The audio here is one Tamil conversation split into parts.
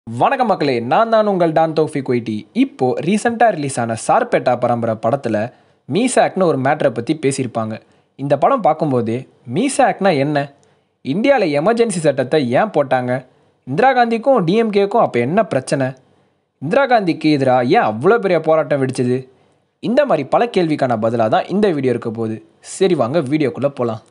வணக்கம் மக்களே நான் தான் உங்கள் டான் தோஃபிக் ஒய்டி இப்போ ரீசெண்டாக ரிலீஸ் ஆன சார்பேட்டா பரம்பரை படத்தில் மீசாக்னு ஒரு மேட்டரை பற்றி பேசியிருப்பாங்க இந்த படம் பார்க்கும்போது மீசாக்னா என்ன இந்தியாவில் எமர்ஜென்சி சட்டத்தை ஏன் போட்டாங்க இந்திரா காந்திக்கும் டிஎம்கேக்கும் அப்போ என்ன பிரச்சனை இந்திரா காந்திக்கு எதிராக ஏன் அவ்வளோ பெரிய போராட்டம் வெடிச்சது இந்த மாதிரி பல கேள்விக்கான பதிலாக தான் இந்த வீடியோ இருக்க போகுது சரி வாங்க வீடியோக்குள்ளே போகலாம்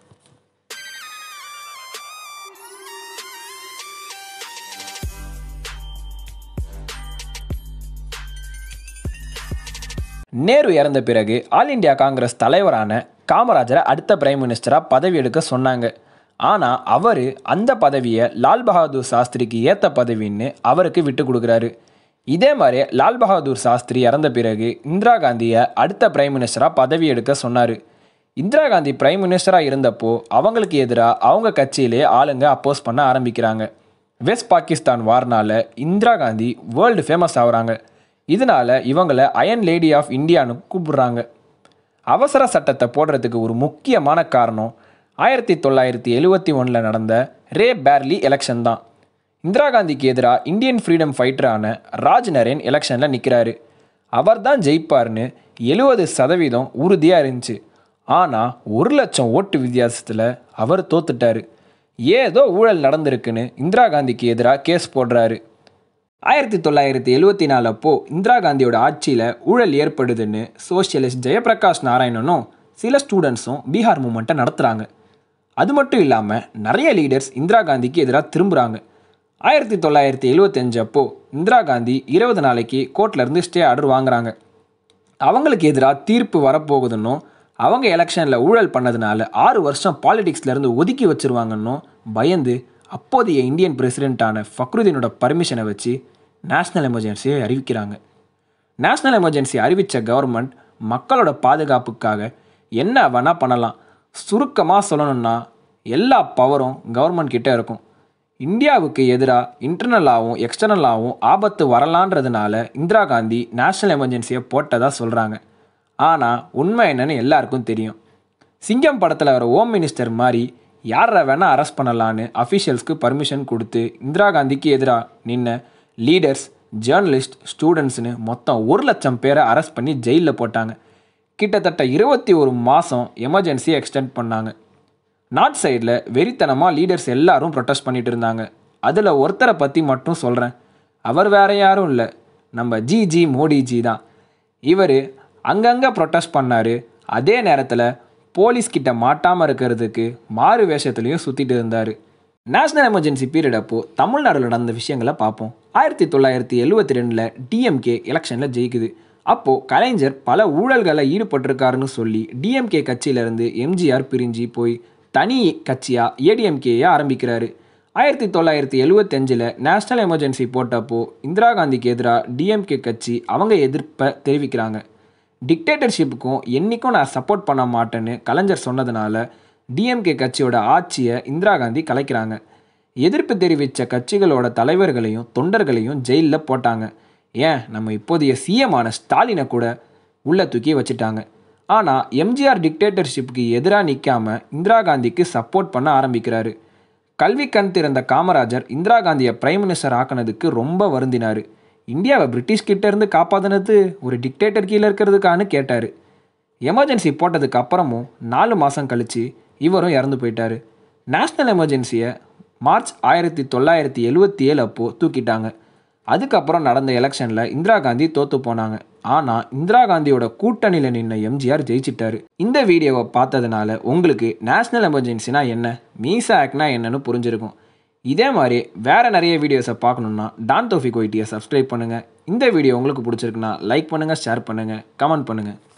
நேரு இறந்த பிறகு ஆல் இந்தியா காங்கிரஸ் தலைவரான காமராஜரை அடுத்த பிரைம் மினிஸ்டராக பதவி எடுக்க சொன்னாங்க ஆனால் அவர் அந்த பதவியை லால் பகதூர் சாஸ்திரிக்கு ஏற்ற பதவின்னு அவருக்கு விட்டு கொடுக்குறாரு இதே மாதிரி லால் பகதூர் சாஸ்திரி இறந்த பிறகு இந்திரா காந்தியை அடுத்த பிரைம் மினிஸ்டராக பதவி எடுக்க சொன்னார் இந்திரா காந்தி பிரைம் மினிஸ்டராக இருந்தப்போ அவங்களுக்கு எதிராக அவங்க கட்சியிலே ஆளுங்க அப்போஸ் பண்ண ஆரம்பிக்கிறாங்க வெஸ்ட் பாகிஸ்தான் வார்னால இந்திரா காந்தி வேர்ல்டு ஃபேமஸ் ஆகுறாங்க இதனால இவங்களை அயன் லேடி ஆஃப் இந்தியான்னு கூப்பிடுறாங்க அவசர சட்டத்தை போடுறதுக்கு ஒரு முக்கியமான காரணம் ஆயிரத்தி தொள்ளாயிரத்தி எழுவத்தி ஒன்றில் நடந்த ரே பேர்லி எலெக்ஷன் தான் இந்திரா காந்திக்கு எதிராக இந்தியன் ஃப்ரீடம் ஃபைட்டரான ராஜ் நரேன் எலெக்ஷனில் நிற்கிறாரு அவர் தான் ஜெயிப்பார்னு எழுபது சதவீதம் உறுதியாக இருந்துச்சு ஆனால் ஒரு லட்சம் ஓட்டு வித்தியாசத்தில் அவர் தோத்துட்டாரு ஏதோ ஊழல் நடந்திருக்குன்னு இந்திரா காந்திக்கு எதிராக கேஸ் போடுறாரு ஆயிரத்தி தொள்ளாயிரத்தி எழுவத்தி நாலு அப்போ இந்திரா காந்தியோட ஆட்சியில் ஊழல் ஏற்படுதுன்னு சோஷியலிஸ்ட் ஜெயபிரகாஷ் நாராயணனும் சில ஸ்டூடெண்ட்ஸும் பீகார் மூமெண்ட்டை நடத்துகிறாங்க அது மட்டும் இல்லாமல் நிறைய லீடர்ஸ் இந்திரா காந்திக்கு எதிராக திரும்புகிறாங்க ஆயிரத்தி தொள்ளாயிரத்தி எழுவத்தஞ்சு அப்போ இந்திரா காந்தி இருபது நாளைக்கு கோர்ட்லேருந்து ஸ்டே ஆர்டர் வாங்குறாங்க அவங்களுக்கு எதிராக தீர்ப்பு வரப்போகுதுன்னும் அவங்க எலெக்ஷனில் ஊழல் பண்ணதுனால ஆறு வருஷம் பாலிடிக்ஸ்லேருந்து ஒதுக்கி வச்சிருவாங்கன்னும் பயந்து அப்போதைய இந்தியன் பிரசிடெண்ட்டான ஃபக்ருதீனோட பர்மிஷனை வச்சு நேஷ்னல் எமர்ஜென்சியை அறிவிக்கிறாங்க நேஷ்னல் எமர்ஜென்சி அறிவித்த கவர்மெண்ட் மக்களோட பாதுகாப்புக்காக என்ன வேணால் பண்ணலாம் சுருக்கமாக சொல்லணும்னா எல்லா பவரும் கவர்மெண்ட் கிட்டே இருக்கும் இந்தியாவுக்கு எதிராக இன்டர்னலாகவும் எக்ஸ்டர்னலாகவும் ஆபத்து வரலான்றதுனால இந்திரா காந்தி நேஷ்னல் எமர்ஜென்சியை போட்டதாக சொல்கிறாங்க ஆனால் உண்மை என்னன்னு எல்லாருக்கும் தெரியும் சிங்கம் படத்தில் வர ஹோம் மினிஸ்டர் மாதிரி யாரை வேணால் அரெஸ்ட் பண்ணலான்னு அஃபிஷியல்ஸ்க்கு பர்மிஷன் கொடுத்து இந்திரா காந்திக்கு எதிராக நின்ன லீடர்ஸ் ஜேர்னலிஸ்ட் ஸ்டூடெண்ட்ஸ்னு மொத்தம் ஒரு லட்சம் பேரை அரெஸ்ட் பண்ணி ஜெயிலில் போட்டாங்க கிட்டத்தட்ட இருபத்தி ஒரு மாதம் எமர்ஜென்சியை எக்ஸ்டெண்ட் பண்ணாங்க நார்த் சைடில் வெறித்தனமாக லீடர்ஸ் எல்லாரும் ப்ரொட்டஸ்ட் பண்ணிட்டு இருந்தாங்க அதில் ஒருத்தரை பற்றி மட்டும் சொல்கிறேன் அவர் வேற யாரும் இல்லை நம்ம ஜி ஜி மோடிஜி தான் இவர் அங்கங்கே ப்ரொட்டஸ்ட் பண்ணார் அதே நேரத்தில் போலீஸ் கிட்ட மாட்டாமல் இருக்கிறதுக்கு மாறு வேஷத்துலேயும் சுற்றிட்டு இருந்தார் நேஷ்னல் எமர்ஜென்சி பீரியட் அப்போது தமிழ்நாட்டில் நடந்த விஷயங்களை பார்ப்போம் ஆயிரத்தி தொள்ளாயிரத்தி எழுவத்தி ரெண்டில் டிஎம்கே எலெக்ஷனில் ஜெயிக்குது அப்போது கலைஞர் பல ஊழல்களில் ஈடுபட்டிருக்காருன்னு சொல்லி டிஎம்கே கட்சியிலேருந்து எம்ஜிஆர் பிரிஞ்சு போய் தனி கட்சியாக ஏடிஎம்கேயை ஆரம்பிக்கிறாரு ஆயிரத்தி தொள்ளாயிரத்தி எழுவத்தஞ்சில் நேஷ்னல் எமர்ஜென்சி போட்டப்போ இந்திரா காந்திக்கு எதிராக டிஎம்கே கட்சி அவங்க எதிர்ப்பை தெரிவிக்கிறாங்க டிக்டேட்டர்ஷிப்புக்கும் என்றைக்கும் நான் சப்போர்ட் பண்ண மாட்டேன்னு கலைஞர் சொன்னதுனால டிஎம்கே கட்சியோட ஆட்சியை இந்திரா காந்தி கலைக்கிறாங்க எதிர்ப்பு தெரிவித்த கட்சிகளோட தலைவர்களையும் தொண்டர்களையும் ஜெயிலில் போட்டாங்க ஏன் நம்ம இப்போதைய சிஎமான ஸ்டாலினை கூட உள்ள தூக்கி வச்சுட்டாங்க ஆனால் எம்ஜிஆர் டிக்டேட்டர்ஷிப்புக்கு எதிராக நிற்காம இந்திரா காந்திக்கு சப்போர்ட் பண்ண ஆரம்பிக்கிறாரு கல்வி கண் திறந்த காமராஜர் இந்திரா காந்தியை பிரைம் மினிஸ்டர் ஆக்கினதுக்கு ரொம்ப வருந்தினார் இந்தியாவை பிரிட்டிஷ் கிட்ட இருந்து காப்பாற்றினது ஒரு டிக்டேட்டர் கீழே இருக்கிறதுக்கான்னு கேட்டார் எமர்ஜென்சி போட்டதுக்கு அப்புறமும் நாலு மாதம் கழித்து இவரும் இறந்து போயிட்டார் நேஷ்னல் எமர்ஜென்சியை மார்ச் ஆயிரத்தி தொள்ளாயிரத்தி எழுவத்தி ஏழு அப்போது தூக்கிட்டாங்க அதுக்கப்புறம் நடந்த எலெக்ஷனில் இந்திரா காந்தி தோற்று போனாங்க ஆனால் இந்திரா காந்தியோட கூட்டணியில் நின்ன எம்ஜிஆர் ஜெயிச்சிட்டாரு இந்த வீடியோவை பார்த்ததுனால உங்களுக்கு நேஷ்னல் எமர்ஜென்சினா என்ன மீசா ஆக்ட்னா என்னன்னு புரிஞ்சிருக்கும் இதே மாதிரி வேறு நிறைய வீடியோஸை பார்க்கணுன்னா டான் தோஃபிக் ஒய்டியை சப்ஸ்கிரைப் பண்ணுங்கள் இந்த வீடியோ உங்களுக்கு பிடிச்சிருக்குன்னா லைக் பண்ணுங்கள் ஷேர் பண்ணுங்கள் கமெண்ட் பண்ணுங்கள்